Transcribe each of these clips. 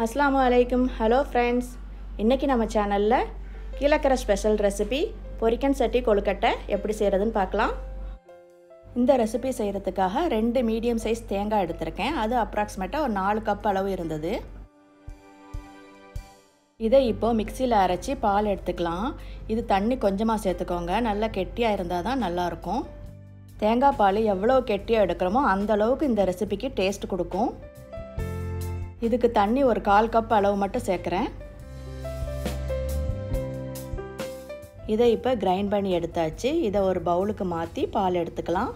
அஸ்ஸலாமு அலைக்கும் hello friends இன்றைக்கி நம்ம சேனலில் கீழக்கரை ஸ்பெஷல் ரெசிபி பொரிக்கன் சட்டி கொழுக்கட்டை எப்படி செய்கிறதுன்னு பார்க்கலாம் இந்த ரெசிபி செய்கிறதுக்காக ரெண்டு மீடியம் சைஸ் தேங்காய் எடுத்திருக்கேன் அது அப்ராக்சிமேட்டாக ஒரு நாலு கப் அளவு இருந்தது இதை இப்போது மிக்சியில் அரைச்சி பால் எடுத்துக்கலாம் இது தண்ணி கொஞ்சமாக சேர்த்துக்கோங்க நல்லா கெட்டியாக இருந்தால் தான் நல்லாயிருக்கும் தேங்காய் பால் எவ்வளோ கெட்டியாக எடுக்கிறோமோ அந்த அளவுக்கு இந்த ரெசிபிக்கு டேஸ்ட் கொடுக்கும் இதுக்கு தண்ணி ஒரு கால் கப் அளவு மட்டும் சேர்க்குறேன் இதை இப்போ கிரைண்ட் பண்ணி எடுத்தாச்சு இதை ஒரு பவுலுக்கு மாற்றி பால் எடுத்துக்கலாம்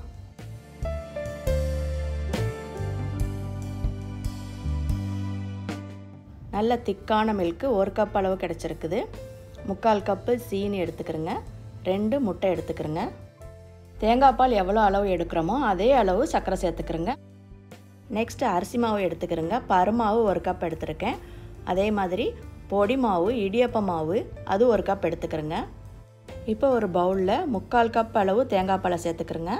நல்ல திக்கான மில்க்கு ஒரு கப் அளவு கிடச்சிருக்குது முக்கால் கப்பு சீனி எடுத்துக்கிறோங்க ரெண்டு முட்டை எடுத்துக்கிறோங்க தேங்காய் பால் எவ்வளோ அளவு எடுக்கிறோமோ அதே அளவு சர்க்கரை சேர்த்துக்கிறோங்க நெக்ஸ்ட்டு அரிசி மாவு எடுத்துக்கிறோங்க பருமாவு ஒரு கப் எடுத்துருக்கேன் அதே மாதிரி பொடி மாவு இடியப்ப மாவு அது ஒரு கப் எடுத்துக்கிறோங்க இப்போ ஒரு பவுலில் முக்கால் கப் அளவு தேங்காய் பாலை சேர்த்துக்கிறோங்க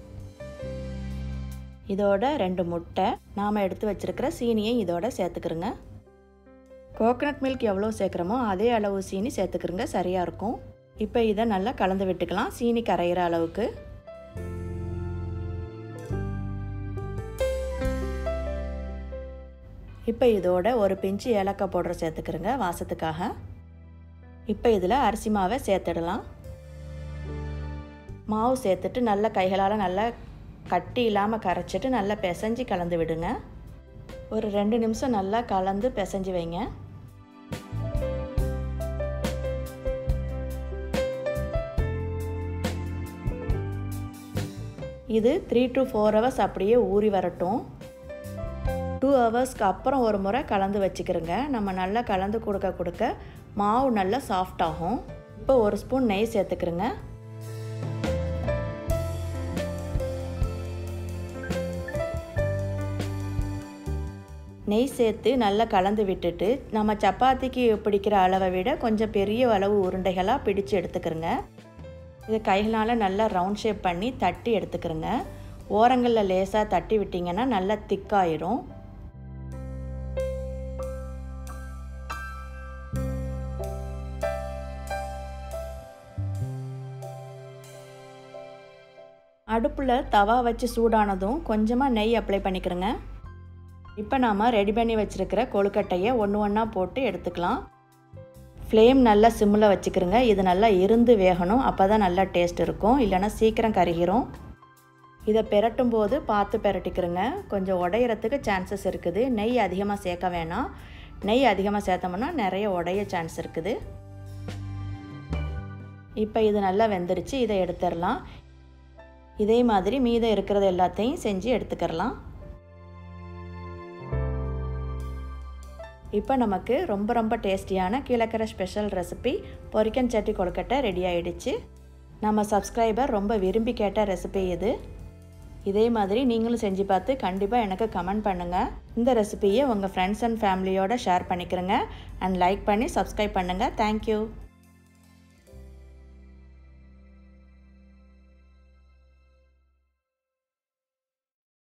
இதோட ரெண்டு முட்டை நாம் எடுத்து வச்சுருக்கிற சீனியை இதோட சேர்த்துக்கிறோங்க கோகனட் மில்க் எவ்வளோ சேர்க்குறோமோ அதே அளவு சீனி சேர்த்துக்கிறோங்க சரியாக இருக்கும் இப்போ இதை நல்லா கலந்து விட்டுக்கலாம் சீனி கரையிற அளவுக்கு இப்போ இதோட ஒரு பிஞ்சு ஏலக்காய் பவுடர் சேர்த்துக்கிறோங்க வாசத்துக்காக இப்போ இதில் அரிசி மாவை சேர்த்துடலாம் மாவு சேர்த்துட்டு நல்ல கைகளால் நல்லா கட்டி இல்லாமல் கரைச்சிட்டு நல்லா பிசைஞ்சு கலந்து விடுங்க ஒரு ரெண்டு நிமிஷம் நல்லா கலந்து பிசைஞ்சு வைங்க இது த்ரீ டு ஃபோர் ஹவர்ஸ் அப்படியே ஊறி வரட்டும் டூ ஹவர்ஸ்க்கு அப்புறம் ஒரு முறை கலந்து வச்சுக்கிறோங்க நம்ம நல்லா கலந்து கொடுக்க கொடுக்க மாவு நல்லா சாஃப்ட் ஆகும் இப்போ ஒரு ஸ்பூன் நெய் சேர்த்துக்கிறோங்க நெய் சேர்த்து நல்லா கலந்து விட்டுட்டு நம்ம சப்பாத்திக்கு பிடிக்கிற அளவை விட கொஞ்சம் பெரிய அளவு உருண்டைகளாக பிடிச்சு எடுத்துக்கிறோங்க இது கைகளால் நல்லா ரவுண்ட் ஷேப் பண்ணி தட்டி எடுத்துக்கிறோங்க ஓரங்களில் லேசாக தட்டி விட்டிங்கன்னா நல்லா திக்காயிரும் அடுப்பில் தவா வச்சு சூடானதும் கொஞ்சமாக நெய் அப்ளை பண்ணிக்கிறோங்க இப்போ நாம் ரெடி பண்ணி வச்சுருக்கிற கொழுக்கட்டையை ஒன்று ஒன்றா போட்டு எடுத்துக்கலாம் ஃப்ளேம் நல்லா சிம்மில் வச்சுக்கிறோங்க இது நல்லா இருந்து வேகணும் அப்போ தான் நல்லா டேஸ்ட் இருக்கும் இல்லைனா சீக்கிரம் கருகிரும் இதை பெரட்டும் போது பார்த்து பெரட்டிக்கிறோங்க கொஞ்சம் உடையிறதுக்கு சான்சஸ் இருக்குது நெய் அதிகமாக சேர்க்க வேணாம் நெய் அதிகமாக சேர்த்தோம்னா நிறைய உடைய சான்ஸ் இருக்குது இப்போ இது நல்லா வெந்துருச்சு இதை எடுத்துடலாம் இதே மாதிரி மீதம் இருக்கிறது எல்லாத்தையும் செஞ்சு எடுத்துக்கிறலாம் இப்போ நமக்கு ரொம்ப ரொம்ப டேஸ்டியான கீழக்கரை ஸ்பெஷல் ரெசிபி பொரிக்கன் சட்டி கொழுக்கட்டை ரெடி ஆகிடுச்சு நம்ம சப்ஸ்கிரைபர் ரொம்ப விரும்பி கேட்ட ரெசிபி இது இதே மாதிரி நீங்களும் செஞ்சு பார்த்து கண்டிப்பாக எனக்கு கமெண்ட் பண்ணுங்கள் இந்த ரெசிபியை உங்கள் ஃப்ரெண்ட்ஸ் அண்ட் ஃபேமிலியோடு ஷேர் பண்ணிக்கிறங்க அண்ட் லைக் பண்ணி சப்ஸ்கிரைப் பண்ணுங்கள் தேங்க்யூ